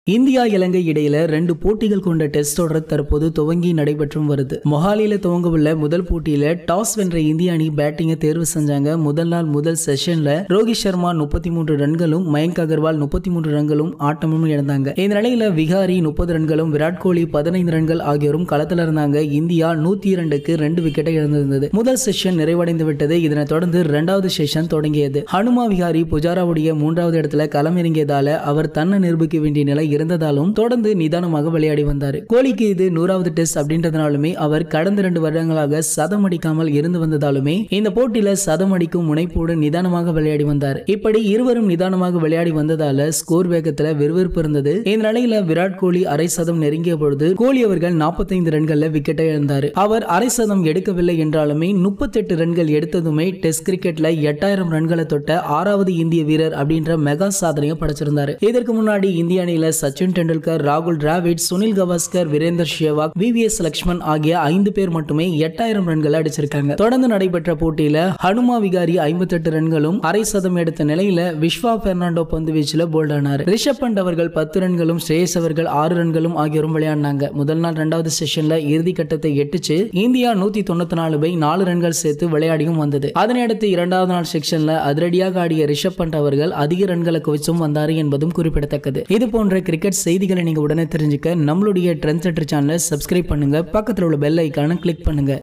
India இலங்கை இடையில ரெண்டு போட்டிகள் கொண்ட டெஸ்ட் தொடர் தற்போது துவங்கி நடைபெற்றும் வருது மொஹாலியில துவங்கவுள்ள முதல் போட்டியில டாஸ் வென்ற இந்திய அணி பேட்டிங்கை தேர்வு செஞ்சாங்க முதல் நாள் முதல் செஷன்ல ரோஹித் சர்மா முப்பத்தி மூன்று ரன்களும் மயங்க் அகர்வால் முப்பத்தி மூன்று ரன்களும் ஆட்டமும் இழந்தாங்க இந்த நிலையில விகாரி முப்பது ரன்களும் விராட் கோலி பதினைந்து ரன்கள் ஆகியோரும் களத்துல இருந்தாங்க இந்தியா நூத்தி இரண்டுக்கு ரெண்டு விக்கெட்டை இழந்திருந்தது முதல் செஷன் நிறைவடைந்து விட்டது இதனைத் தொடர்ந்து இரண்டாவது செஷன் தொடங்கியது ஹனுமா விகாரி புஜாராவுடைய மூன்றாவது இடத்துல களமிறங்கியதால அவர் தன்னை நிரூபிக்க வேண்டிய நிலை இருந்ததாலும் தொடர்ந்து நிதானமாக விளையாடி வந்தார் கோலிக்கு இது நூறாவது டெஸ்ட் அப்படின்றதுனாலுமே அவர் கடந்த ரெண்டு வருடங்களாக சதம் அடிக்காமல் இருந்து வந்ததாலுமே இந்த போட்டியில சதம் அடிக்கும் முனைப்போடு நிதானமாக விளையாடி வந்தார் இப்படி இருவரும் நிதானமாக விளையாடி வந்ததால ஸ்கோர் வேகத்துல விறுவிறுப்பு இருந்தது இந்த நிலையில விராட் கோலி அரை சதம் நெருங்கிய பொழுது கோலி அவர்கள் 45 ரன்கள்ல விக்கெட்டை இழந்தார் அவர் அரை சதம் எடுக்கவில்லை என்றாலுமே 38 ரன்கள் எடுத்ததுமே டெஸ்ட் கிரிக்கெட்ல எட்டாயிரம் ரன்களை தொட்ட ஆறாவது இந்திய வீரர் அப்படின்ற மெகா சாதனையை படைச்சிருந்தாரு இதற்கு முன்னாடி இந்திய அணியில சச்சின் டெண்டுல்கர் ராகுல் டிராவிட் சுனில் கவாஸ்கர் வீரேந்தர் சேவாக் விவிஎஸ் லக்ஷ்மண் ஆகிய ஐந்து பேர் மட்டுமே எட்டாயிரம் ரன்களை அடிச்சிருக்காங்க தொடர்ந்து நடைபெற்ற போட்டியில ஹனுமா விகாரி 58 ரன்களும் அரை சதம் எடுத்த நிலையில விஸ்வா பெர்னாண்டோ பந்து வீச்சுல போல்ட் ஆனார் ரிஷப் பண்ட் அவர்கள் பத்து ரன்களும் ஸ்ரேயஸ் அவர்கள் ஆறு ரன்களும் ஆகியோரும் விளையாடினாங்க முதல் நாள் இரண்டாவது செஷன்ல இறுதி கட்டத்தை எட்டுச்சு இந்தியா நூத்தி தொண்ணூத்தி நாலு பை நாலு ரன்கள் சேர்த்து விளையாடியும் வந்தது அதனை அடுத்து இரண்டாவது நாள் செக்ஷன்ல அதிரடியாக ஆடிய ரிஷப் பண்ட் அவர்கள் அதிக ரன்களை குவிச்சும் வந்தார் என்பதும் குறிப்பிடத்தக்கது இது போன்ற கிரிக்கெட் செய்திகளை நீங்க உடனே தெரிஞ்சுக்க நம்மளுடைய ட்ரெண்ட் சென்டர் சேனலை சப்ஸ்கிரைப் பண்ணுங்க பக்கத்தில் உள்ள பெல் ஐக்கானை கிளிக் பண்ணுங்க